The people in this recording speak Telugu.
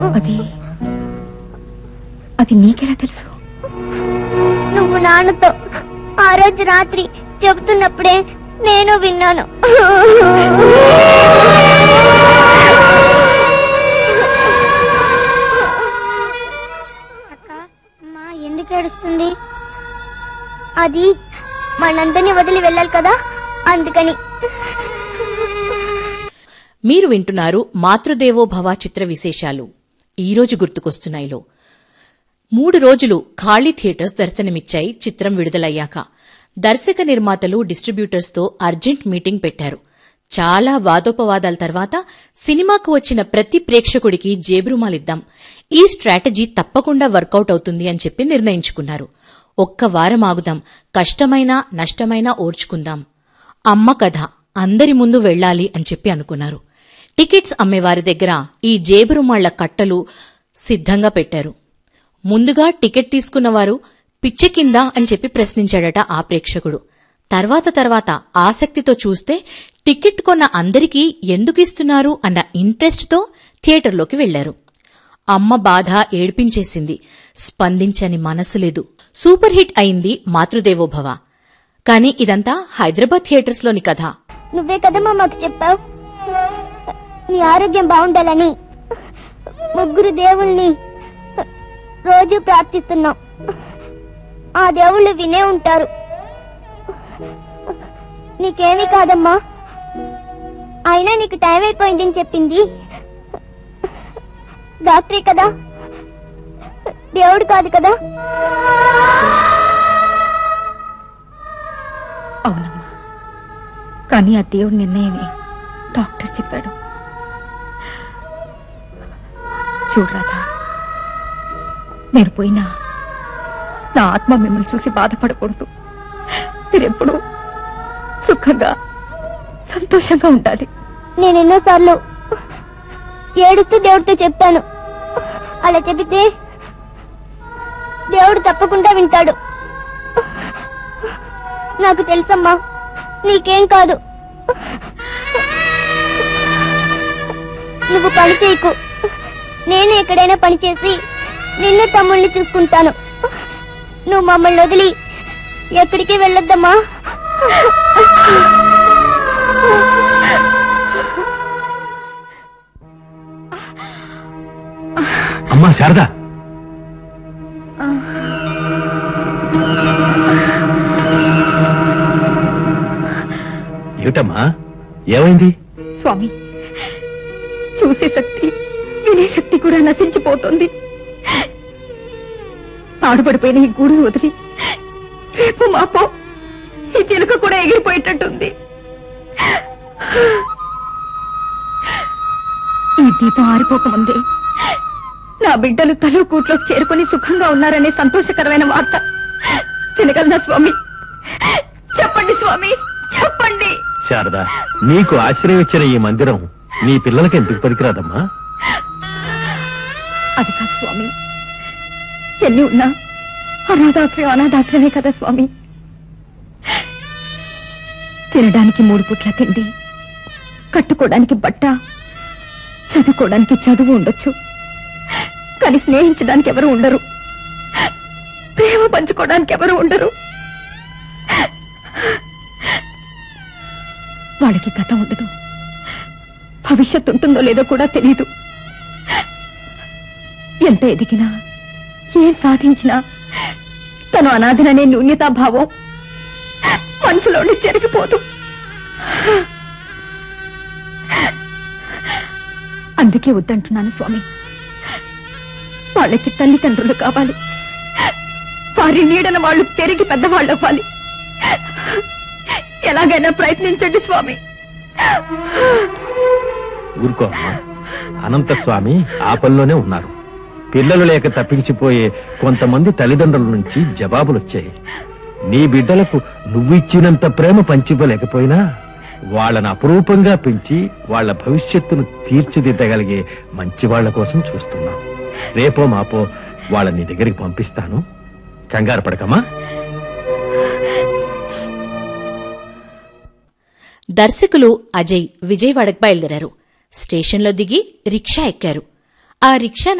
అది అది నీకెలా తెలుసు నువ్వు నాన్నతో ఆ రోజు రాత్రి చెబుతున్నప్పుడే నేను విన్నాను అక్క అమ్మా ఎందుకు ఏడుస్తుంది అది మనందరినీ వదిలి వెళ్ళాలి కదా అందుకని మీరు వింటున్నారు మాతృదేవోభవ చిత్ర విశేషాలు ఈరోజు గుర్తుకొస్తున్నాయిలో మూడు రోజులు ఖాళీ థియేటర్స్ దర్శనమిచ్చాయి చిత్రం విడుదలయ్యాక దర్శక నిర్మాతలు డిస్ట్రిబ్యూటర్స్తో అర్జెంట్ మీటింగ్ పెట్టారు చాలా వాదోపవాదాల తర్వాత సినిమాకు వచ్చిన ప్రతి ప్రేక్షకుడికి జేబురుమాలిద్దాం ఈ స్ట్రాటజీ తప్పకుండా వర్కౌట్ అవుతుంది అని చెప్పి నిర్ణయించుకున్నారు ఒక్క వారం ఆగుదాం కష్టమైనా నష్టమైనా ఓర్చుకుందాం అమ్మ కథ అందరి ముందు వెళ్ళాలి అని చెప్పి అనుకున్నారు టికెట్స్ అమ్మేవారి దగ్గర ఈ జేబురుమాళ్ల కట్టలు సిద్ధంగా పెట్టారు ముందుగా టికెట్ తీసుకున్నవారు పిచ్చె కింద అని చెప్పి ప్రశ్నించాడట ఆ ప్రేక్షకుడు తర్వాత తర్వాత ఆసక్తితో చూస్తే టికెట్ కొన్న అందరికీ ఎందుకు ఇస్తున్నారు అన్న ఇంట్రెస్ట్తో థియేటర్లోకి వెళ్లారు అమ్మ బాధ ఏడ్పించేసింది స్పందించని మనసు లేదు సూపర్ హిట్ అయింది మాతృదేవోభవ కాని ఇదంతా హైదరాబాద్ థియేటర్స్లోని కథ నువ్వే కదమ్మా మాకు చెప్పావు నీ ఆరోగ్యం బాగుండాలని ముగ్గురు దేవుల్ని రోజు ప్రార్థిస్తున్నాం ఆ దేవుళ్ళు వినే ఉంటారు నీకేమీ కాదమ్మా అయినా నీకు టైం అయిపోయిందని చెప్పింది డాక్టరే కదా దేవుడు కాదు కదా అవునమ్మా కానీ ఆ దేవుడి నిర్ణయమే డాక్టర్ చెప్పాడు చూడరాధా నేను పోయినా నా ఆత్మ మిమ్మల్ని చూసి బాధపడకూడదు మీరెప్పుడు సుఖంగా సంతోషంగా ఉండాలి నేను ఎన్నోసార్లు ఏడుస్తూ దేవుడితో చెప్పాను అలా చెబితే దేవుడు తప్పకుండా వింటాడు నాకు తెలుసమ్మా నీకేం కాదు నువ్వు పని చేయకు నేను ఎక్కడైనా పని చేసి నిన్ను తమ్ముళ్ళని చూసుకుంటాను నువ్వు మమ్మల్ని వదిలి ఎక్కడికి వెళ్ళొద్దమ్మా అమ్మా శారద ఏమిటమ్మా ఏమైంది స్వామి చూసే శక్తి వినే శక్తి కూడా నశించిపోతుంది పాడుపడిపోయిన ఈ గూడు వదిలి రేపు మాపో ఈ చిలుక కూడా ఎగిరిపోయేటట్టుంది ఈ దీపం ఆరిపోకముందే నా బిడ్డలు తలో కూట్లో చేరుకొని సుఖంగా ఉన్నారనే సంతోషకరమైన వార్త వినగలనా స్వామి చెప్పండి స్వామి చెప్పండి శారద నీకు ఆశ్రయం ఇచ్చిన ఈ మందిరం నీ పిల్లలకి ఎందుకు పనికిరాదమ్మా అది కాదు స్వామి ఎన్ని ఉన్నా అనాథాశ్రయం అనాథాశ్రమే కదా స్వామి తినడానికి మూడు పుట్ల తిండి కట్టుకోవడానికి బట్ట చదువుకోవడానికి చదువు ఉండొచ్చు కానీ స్నేహించడానికి ఎవరు ఉండరు ప్రేమ పంచుకోవడానికి ఎవరు ఉండరు వాళ్ళకి గతం ఉండదు భవిష్యత్తు ఉంటుందో లేదో కూడా తెలియదు ఎంత ఎదిగినా ఏం సాధించినా తను అనాథననే న్యూన్యతాభావం మనసులోని చెరిగిపోదు అందుకే వద్దంటున్నాను స్వామి వాళ్ళకి తల్లిదండ్రులు కావాలి వారి నీడన వాళ్ళు పెరిగి పెద్దవాళ్ళు అవ్వాలి ఎలాగైనా ప్రయత్నించండి స్వామి ఊరుకో అమ్మా అనంత స్వామి ఆ పనిలోనే ఉన్నారు పిల్లలు లేక తప్పించిపోయే కొంతమంది తల్లిదండ్రుల నుంచి జవాబులొచ్చాయి నీ బిడ్డలకు నువ్విచ్చినంత ప్రేమ పంచివ్వలేకపోయినా వాళ్ళని అపురూపంగా పెంచి వాళ్ళ భవిష్యత్తును తీర్చిదిద్దగలిగే మంచి వాళ్ళ కోసం చూస్తున్నాం రేపో మాపో వాళ్ళని నీ దగ్గరికి పంపిస్తాను కంగారు పడకమ్మా దర్శకులు అజయ్ విజయవాడకు బయలుదేరారు స్టేషన్లో దిగి రిక్షా ఎక్కారు ఆ రిక్షా